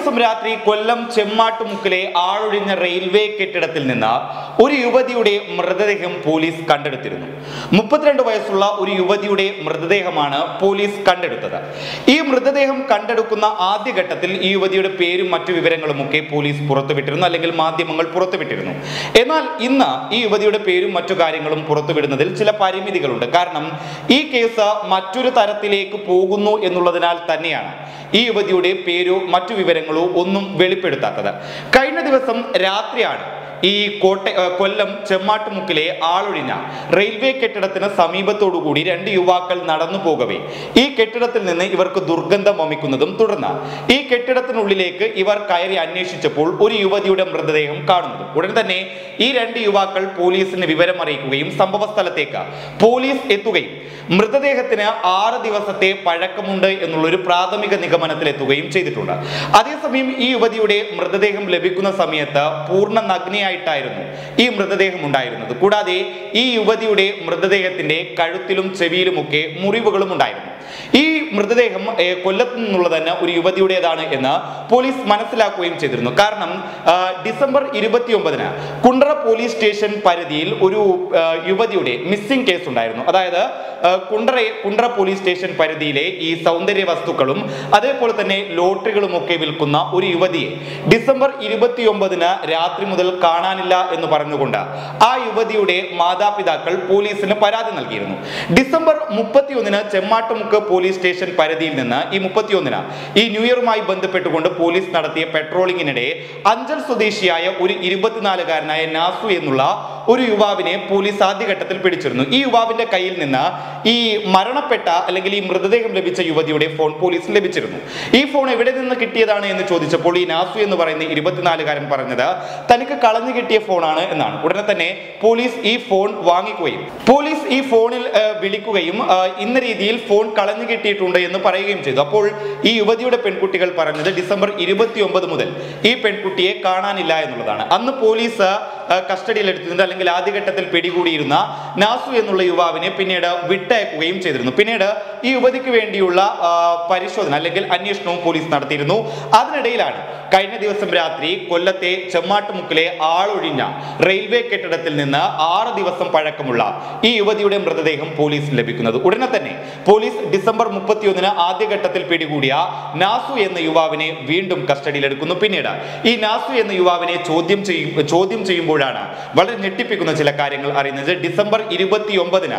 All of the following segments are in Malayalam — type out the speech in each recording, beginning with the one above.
ദിവസം രാത്രി കൊല്ലം ചെമ്മാട്ടുമുക്കിലെ ആളൊഴിഞ്ഞ റെയിൽവേ കെട്ടിടത്തിൽ നിന്ന് ഒരു യുവതിയുടെ മൃതദേഹം പോലീസ് കണ്ടെടുത്തിരുന്നു മുപ്പത്തിരണ്ട് വയസ്സുള്ള ഒരു യുവതിയുടെ മൃതദേഹമാണ് പോലീസ് കണ്ടെടുത്തത് ഈ മൃതദേഹം കണ്ടെടുക്കുന്ന ആദ്യഘട്ടത്തിൽ ഈ യുവതിയുടെ പേരും മറ്റു വിവരങ്ങളുമൊക്കെ പോലീസ് പുറത്തുവിട്ടിരുന്നു അല്ലെങ്കിൽ മാധ്യമങ്ങൾ പുറത്തുവിട്ടിരുന്നു എന്നാൽ ഇന്ന് ഈ യുവതിയുടെ പേരും മറ്റു കാര്യങ്ങളും പുറത്തുവിടുന്നതിൽ ചില പരിമിതികളുണ്ട് കാരണം ഈ കേസ് മറ്റൊരു തരത്തിലേക്ക് പോകുന്നു എന്നുള്ളതിനാൽ തന്നെയാണ് ഈ യുവതിയുടെ പേരോ മറ്റു വിവരങ്ങളോ ഒന്നും വെളിപ്പെടുത്താത്തത് കഴിഞ്ഞ ദിവസം രാത്രിയാണ് ഈ കോട്ട ഏർ കൊല്ലം ചെമ്മാട്ടുമുക്കിലെ ആളൊഴിഞ്ഞ റെയിൽവേ കെട്ടിടത്തിന് സമീപത്തോടുകൂടി രണ്ട് യുവാക്കൾ നടന്നു പോകവേ ഈ കെട്ടിടത്തിൽ നിന്ന് ഇവർക്ക് ദുർഗന്ധം വമിക്കുന്നതും തുടർന്ന് ഈ കെട്ടിടത്തിനുള്ളിലേക്ക് ഇവർ കയറി അന്വേഷിച്ചപ്പോൾ ഒരു യുവതിയുടെ മൃതദേഹം കാണുന്നതും ഉടൻ തന്നെ ഈ രണ്ട് യുവാക്കൾ പോലീസിന് വിവരം അറിയിക്കുകയും സംഭവ സ്ഥലത്തേക്ക് പോലീസ് എത്തുകയും മൃതദേഹത്തിന് ആറ് ദിവസത്തെ പഴക്കമുണ്ട് എന്നുള്ളൊരു പ്രാഥമിക നിഗമനത്തിലെത്തുകയും ചെയ്തിട്ടുണ്ട് അതേസമയം ഈ യുവതിയുടെ മൃതദേഹം ലഭിക്കുന്ന സമയത്ത് പൂർണ്ണ നഗ്നയായിട്ടായിരുന്നു ഈ മൃതദേഹം ഉണ്ടായിരുന്നത് കൂടാതെ ഈ യുവതിയുടെ മൃതദേഹത്തിന്റെ കഴുത്തിലും ചെവിയിലുമൊക്കെ മുറിവുകളും ഉണ്ടായിരുന്നു ഈ മൃതദേഹം ഏർ, കൊല്ലത്ത് നിന്നുള്ള തന്നെ ഒരു യുവതിയുടേതാണ് എന്ന് പോലീസ് മനസ്സിലാക്കുകയും ചെയ്തിരുന്നു കാരണം ആ, ഡിസംബർ ഇരുപത്തി ഒമ്പതിന് കുണ്ട്ര പോലീസ് സ്റ്റേഷൻ പരിധിയിൽ ഒരു ആ, യുവതിയുടെ മിസ്സിംഗ് കേസ് ഉണ്ടായിരുന്നു അതായത് ആ, കുണ്ട്ര കുണ്ട്ര പോലീസ് സ്റ്റേഷൻ പരിധിയിലെ ഈ സൗന്ദര്യ വസ്തുക്കളും അതേപോലെ തന്നെ ലോട്ടറികളും ഒക്കെ വിൽക്കുന്ന ഒരു യുവതിയെ ഡിസംബർ ഇരുപത്തി ഒമ്പതിന് രാത്രി മുതൽ കാണാനില്ല എന്ന് പറഞ്ഞുകൊണ്ട് ആ യുവതിയുടെ മാതാപിതാക്കൾ പോലീസിന് പരാതി നൽകിയിരുന്നു ഡിസംബർ മുപ്പത്തിയൊന്നിന് ചെമ്മാട്ടുമുക്ക് പോലീസ് സ്റ്റേഷൻ പരിധിയിൽ നിന്ന് ഈ മുപ്പത്തിയൊന്നിന് ഈ ന്യൂ ഇയറുമായി ബന്ധപ്പെട്ടുകൊണ്ട് പോലീസ് നടത്തിയ പെട്രോളിങ്ങിനിടെ അഞ്ചൽ സ്വദേശിയായ ഒരു ഇരുപത്തിനാലുകാരനായ നാസു എന്നുള്ള ഒരു യുവാവിനെ പോലീസ് ആദ്യഘട്ടത്തിൽ പിടിച്ചിരുന്നു ഈ യുവാവിന്റെ കയ്യിൽ നിന്ന് ഈ മരണപ്പെട്ട അല്ലെങ്കിൽ ഈ മൃതദേഹം ലഭിച്ച യുവതിയുടെ ഫോൺ പോലീസിന് ലഭിച്ചിരുന്നു ഈ ഫോൺ എവിടെ നിന്ന് കിട്ടിയതാണ് എന്ന് ചോദിച്ചപ്പോൾ ഈ നാസു എന്ന് പറയുന്ന ഇരുപത്തിനാലുകാരൻ പറഞ്ഞത് തനിക്ക് കളഞ്ഞു കിട്ടിയ ഫോണാണ് എന്നാണ് ഉടനെ തന്നെ പോലീസ് ഈ ഫോൺ വാങ്ങിക്കുകയും പോലീസ് ഈ ഫോണിൽ ആ, വിളിക്കുകയും ആ, ഇന്ന രീതിയിൽ ഫോൺ കളഞ്ഞു കിട്ടിയിട്ടുണ്ട് എന്ന് പറയുകയും ചെയ്തു അപ്പോൾ ഈ യുവതിയുടെ പെൺകുട്ടികൾ പറഞ്ഞത് ഡിസംബർ ഇരുപത്തി ഒമ്പത് മുതൽ ഈ പെൺകുട്ടിയെ കാണാനില്ല എന്നുള്ളതാണ് അന്ന് പോലീസ് ആ, കസ്റ്റഡിയിൽ എടുത്തിരുന്നത് അല്ലെങ്കിൽ ആദ്യഘട്ടത്തിൽ പിടികൂടിയിരുന്ന നാസു എന്നുള്ള യുവാവിനെ പിന്നീട് വിട്ടയക്കുകയും ചെയ്തിരുന്നു പിന്നീട് ഈ യുവതിക്ക് വേണ്ടിയുള്ള ആ, പരിശോധന അല്ലെങ്കിൽ അന്വേഷണവും പോലീസ് നടത്തിയിരുന്നു അതിനിടയിലാണ് കഴിഞ്ഞ ദിവസം രാത്രി കൊല്ലത്തെ ചെമ്മാട്ടുമുക്കിലെ ആളൊഴിഞ്ഞ റെയിൽവേ കെട്ടിടത്തിൽ നിന്ന് ആറ് ദിവസം പഴക്കമുള്ള ഈ യുവതിയുടെ മൃതദേഹം പോലീസ് ലഭിക്കുന്നത് ഉടനെ തന്നെ പോലീസ് ഡിസംബർ മുപ്പത്തിയൊന്നിന് ആദ്യഘട്ടത്തിൽ പിടികൂടിയ നാസു എന്ന യുവാവിനെ വീണ്ടും കസ്റ്റഡിയിലെടുക്കുന്നു പിന്നീട് ഈ നാസു എന്ന യുവാവിനെ ചോദ്യം ചെയ്യും ചോദ്യം ചെയ്യുമ്പോഴാണ് വളരെ ഞെട്ടിപ്പിക്കുന്ന ചില കാര്യങ്ങൾ അറിയുന്നത് ഡിസംബർ ഇരുപത്തി ഒമ്പതിന്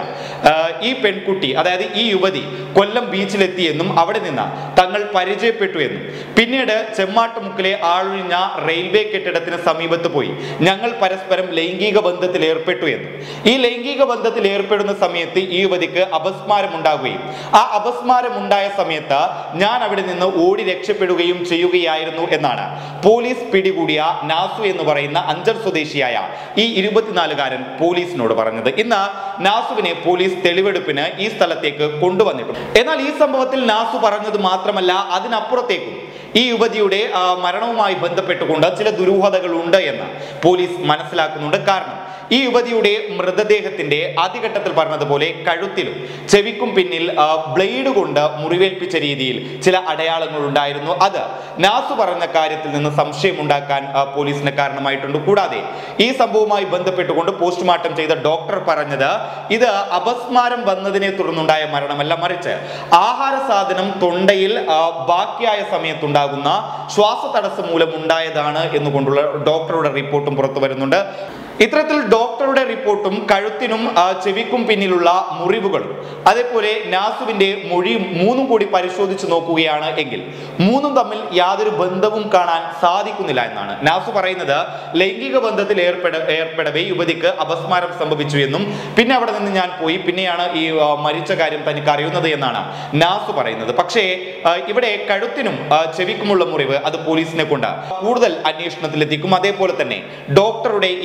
ഈ പെൺകുട്ടി അതായത് ഈ യുവതി കൊല്ലം ബീച്ചിലെത്തിയെന്നും അവിടെ നിന്ന് തങ്ങൾ പരിചയപ്പെട്ടു എന്നും പിന്നീട് ചെമ്മാട്ടുമുക്കിലെ ആളൊഴിഞ്ഞ റെയിൽവേ കെട്ടിടത്തിന് സമീപത്ത് പോയി ഞങ്ങൾ പരസ്പരം ലൈംഗിക ബന്ധത്തിൽ ഏർപ്പെട്ടു എന്നും ഈ ലൈംഗിക ബന്ധത്തിൽ ഏർപ്പെടുന്ന സമയത്ത് ഈ യുവതിക്ക് അപസ്മാരം ഉണ്ടാകുകയും ആ അപസ്മാരം ഉണ്ടായ സമയത്ത് ഞാൻ അവിടെ നിന്ന് ഓടി രക്ഷപ്പെടുകയും ചെയ്യുകയായിരുന്നു എന്നാണ് പോലീസ് പിടികൂടിയ നാസു എന്ന് പറയുന്ന അഞ്ചൽ സ്വദേശിയായ ഈ ഇരുപത്തിനാലുകാരൻ പോലീസിനോട് പറഞ്ഞത് ഇന്ന് നാസുവിനെ പോലീസ് തെളിവെടുപ്പിന് ഈ സ്ഥലത്തേക്ക് കൊണ്ടുവന്നിട്ടുണ്ട് എന്നാൽ ഈ സംഭവത്തിൽ നാസു പറഞ്ഞത് മാത്രമല്ല അതിനപ്പുറത്തേക്കും ഈ യുവതിയുടെ ആ, മരണവുമായി ബന്ധപ്പെട്ടുകൊണ്ട് ചില ദുരൂഹതകൾ ഉണ്ട് എന്ന് പോലീസ് മനസ്സിലാക്കുന്നുണ്ട് കാരണം ഈ യുവതിയുടെ മൃതദേഹത്തിന്റെ ആദ്യഘട്ടത്തിൽ പറഞ്ഞതുപോലെ കഴുത്തിലും ചെവിക്കും പിന്നിൽ ആ, ബ്ലേഡ് കൊണ്ട് മുറിവേൽപ്പിച്ച രീതിയിൽ ചില അടയാളങ്ങൾ ഉണ്ടായിരുന്നു അത് നാസു പറഞ്ഞ കാര്യത്തിൽ നിന്ന് സംശയമുണ്ടാക്കാൻ ആ, പോലീസിന് കാരണമായിട്ടുണ്ട് കൂടാതെ ഈ സംഭവവുമായി ബന്ധപ്പെട്ടുകൊണ്ട് പോസ്റ്റ്മോർട്ടം ചെയ്ത ഡോക്ടർ പറഞ്ഞത് ഇത് അപസ്മാരം വന്നതിനെ തുടർന്നുണ്ടായ മരണമല്ല മറിച്ച് ആഹാര സാധനം തൊണ്ടയിൽ ആ, ബാക്കിയായ സമയത്തുണ്ടാകുന്ന ശ്വാസതടസ്സം മൂലം ഉണ്ടായതാണ് എന്നുകൊണ്ടുള്ള ഡോക്ടറുടെ റിപ്പോർട്ടും പുറത്തു വരുന്നുണ്ട് ഇത്തരത്തിൽ ഡോക്ടറുടെ റിപ്പോർട്ടും കഴുത്തിനും ആ, ചെവിക്കും പിന്നിലുള്ള മുറിവുകളും അതേപോലെ നാസുവിന്റെ മൊഴിയും മൂന്നും കൂടി പരിശോധിച്ച് നോക്കുകയാണ് എങ്കിൽ മൂന്നും തമ്മിൽ യാതൊരു ബന്ധവും കാണാൻ സാധിക്കുന്നില്ല എന്നാണ് നാസു പറയുന്നത് ലൈംഗിക ബന്ധത്തിൽ ഏർപ്പെട ഏർപ്പെടവേ യുവതിക്ക് അപസ്മാരം സംഭവിച്ചു എന്നും പിന്നെ അവിടെ നിന്ന് ഞാൻ പോയി പിന്നെയാണ് ഈ ആ, മരിച്ച കാര്യം തനിക്ക് അറിയുന്നത് എന്നാണ് നാസു പറയുന്നത് പക്ഷേ ആ, ഇവിടെ കഴുത്തിനും ആ, ചെവിക്കുമുള്ള മുറിവ് അത് പോലീസിനെ കൊണ്ട് കൂടുതൽ അന്വേഷണത്തിലെത്തിക്കും അതേപോലെ തന്നെ ഡോക്ടറുടെ ഈ നില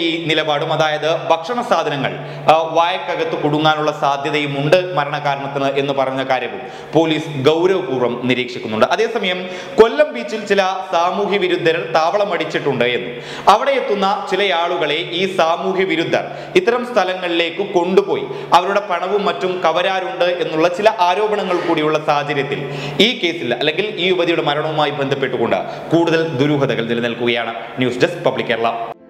നിലപാടും അതായത് ഭക്ഷണ സാധനങ്ങൾ ആ, വായക്കകത്ത് കുടുങ്ങാനുള്ള സാധ്യതയും ഉണ്ട് മരണകാരണത്തിന് എന്ന് പറഞ്ഞ കാര്യവും പോലീസ് ഗൗരവപൂർവ്വം നിരീക്ഷിക്കുന്നുണ്ട് അതേസമയം കൊല്ലം ബീച്ചിൽ ചില സാമൂഹ്യ വിരുദ്ധർ താവളമടിച്ചിട്ടുണ്ട് എന്നും അവിടെ എത്തുന്ന ചില ആളുകളെ ഈ സാമൂഹ്യ വിരുദ്ധർ ഇത്തരം സ്ഥലങ്ങളിലേക്ക് കൊണ്ടുപോയി അവരുടെ പണവും മറ്റും കവരാറുണ്ട് എന്നുള്ള ചില ആരോപണങ്ങൾ കൂടിയുള്ള സാഹചര്യത്തിൽ ഈ കേസിൽ അല്ലെങ്കിൽ ഈ യുവതിയുടെ മരണവുമായി ബന്ധപ്പെട്ടുകൊണ്ട് കൂടുതൽ ദുരൂഹതകൾ നിലനിൽക്കുകയാണ് ന്യൂസ് ഡെസ്ക് പബ്ലിക് കേരള